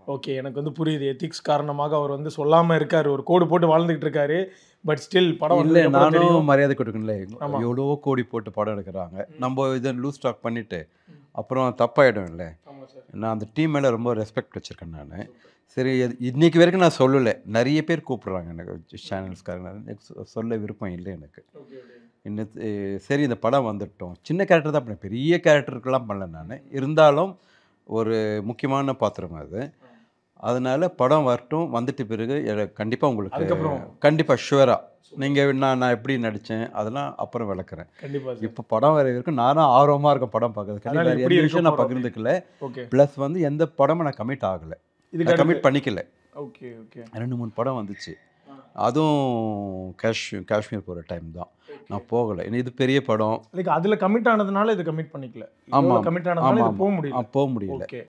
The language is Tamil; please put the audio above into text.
ஓகே எனக்கு வந்து புரியுது எத்திக்ஸ் காரணமாக அவர் வந்து சொல்லாம இருக்காரு ஒரு கோடு போட்டு வாழ்ந்துகிட்டு இருக்காரு பட் ஸ்டில் படம் இல்லை வந்ததுக்கு அப்புறம் தெரியும். நானும் மரியாதை கொடுக்கணும்ல ஆமா. எவ்வளோ கோடி போட்டு படம் எடுக்கிறாங்க நம்ம இதை லூஸ் ஸ்டாக் பண்ணிட்டு அப்புறம் தப்பாயிடும் இல்லை ஆமா சார் நான் அந்த டீம் மேலே ரொம்ப ரெஸ்பெக்ட் வச்சுருக்கேன் நான் சரி இது- இன்னைக்கு வரைக்கும் நான் சொல்லலை நிறைய பேர் கூப்பிடுறாங்க எனக்கு சேனல்ஸ்காரங்க எனக்கு சொ- சொல்ல விருப்பம் இல்லை எனக்கு ஓகே ஓகே இன்னும் அஹ் சரி இந்த படம் வந்துட்டோம் சின்ன கேரக்டர் தான் பண்ணேன் பெரிய கேரக்டருக்கெல்லாம் பண்ணல நான் இருந்தாலும் ஒரு முக்கியமான பாத்திரம் அது அதனால படம் வரட்டும் வந்துட்ட பிறகு கண்டிப்பாக உங்களுக்கு அதுக்கப்புறம் கண்டிப்பாக ஷுவராக நீங்கள் நான் நான் எப்படி நடித்தேன் அதெல்லாம் அப்புறம் விளக்குறேன் கண்டிப்பா சார் இப்போ படம் வர வரைக்கும் நானும் ஆர்வமாக இருக்கேன் படம் பார்க்கறதுக்கு அதனால வேறு எப்படி எந்த இருக்க விஷயம் நான் போறோம் பகிர்ந்துக்கல ஓகே ப்ளஸ் வந்து எந்த படமும் நான் கமிட் ஆகலை இதுக்கு நான் கமிட் பண்ணிக்கல ஓகே ஓகே ரெண்டு மூணு படம் வந்துச்சு அதுவும் காஷ் காஷ்மீர் போகிற டைம் தான் நான் போகலை ஏன்னா இது பெரிய படம் லைக் அதுல கமிட் ஆனதுனால இது கமிட் பண்ணிக்கல ஆமா. கமிட் ஆனதுனால ஆமா, இது போக முடியல ஆ, போக முடியல ஓகே